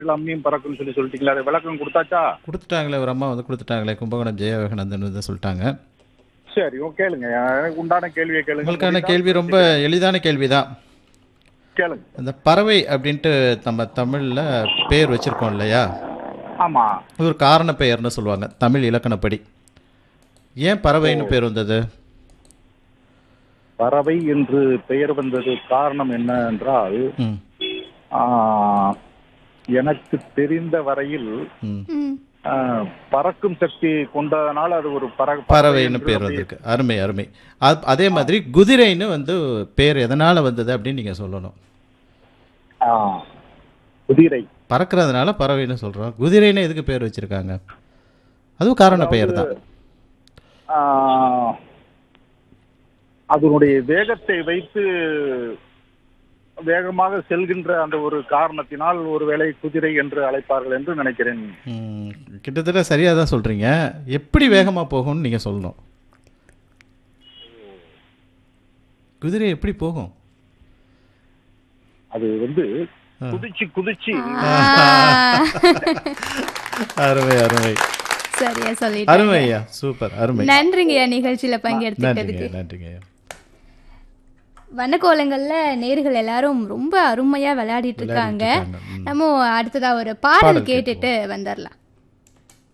அம்மியும் பறக்கும்னு சொல்லி சொல்லிட்டீங்களா அது விளக்கம் கொடுத்தாச்சா கொடுத்துட்டாங்களே ஒரு அம்மா வந்து கொடுத்துட்டாங்களே கும்பகோணம் ஜெயவிவேகானந்தன் வந்து சொல்லிட்டாங்க சரி ஓ கேளுங்க எனக்கு உண்டான கேள்வியை கேளுங்க உங்களுக்கான கேள்வி ரொம்ப எளிதான கேள்வி தான் கேளுங்க இந்த பறவை அப்படின்ட்டு நம்ம தமிழில் பேர் வச்சுருக்கோம் இல்லையா ஆமா இது ஒரு காரண பெயர்னு சொல்லுவாங்க தமிழ் இலக்கணப்படி ஏன் பறவைன்னு பேர் வந்தது பறவை என்று பெயர் வந்தது காரணம் என்ன என்றால் ம் ஆ, எனக்கு தெரிந்த வரையில் ம் ம் ஆ, பறக்கும் சக்தி கொண்டதனால் அது ஒரு பற பறவைன்னு என்று பேர் அப்படி- வந்திருக்கு அருமை அருமை அது அதே மாதிரி குதிரைன்னு வந்து பேர் எதனால் வந்தது அப்படின்னு நீங்கள் சொல்லணும் ஆ, குதிரை பறக்கிறதுனால பறவைன்னு சொல்கிறோம் குதிரைன்னு எதுக்கு பேர் வச்சுருக்காங்க அதுவும் காரண பெயர் தான் ஆ, அதனுடைய வேகத்தை வைத்து வேகமாக செல்கின்ற அந்த ஒரு காரணத்தினால் ஒருவேளை குதிரை என்று அழைப்பார்கள் என்று நினைக்கிறேன் ம், கிட்டத்தட்ட சரியாக தான் சொல்கிறீங்க எப்படி வேகமாக போகும்னு நீங்கள் சொல்லணும் குதிரை எப்படி போகும் அது வந்து குதிச்சு குதிச்சு அருமை அருமை சரியா சொல்லிட்டேன் அருமை ஐயா சூப்பர் அருமை நன்றிங்கய்யா நிகழ்ச்சியில நன்றிங்க பங்கெடுத்துக்கிட்டதுக்கு நன்றிங்க ஐயா வண்ணக்கோலங்கள்ல நேர்கள் எல்லாரும் ரொம்ப அருமையா விளையாடிட்டு இருக்காங்க விளையாடிட்டு இருக்காங்க. ம். நம்ம அடுத்ததா ஒரு பாடல் பாடல் கேட்டுட்டு வந்துடலாம்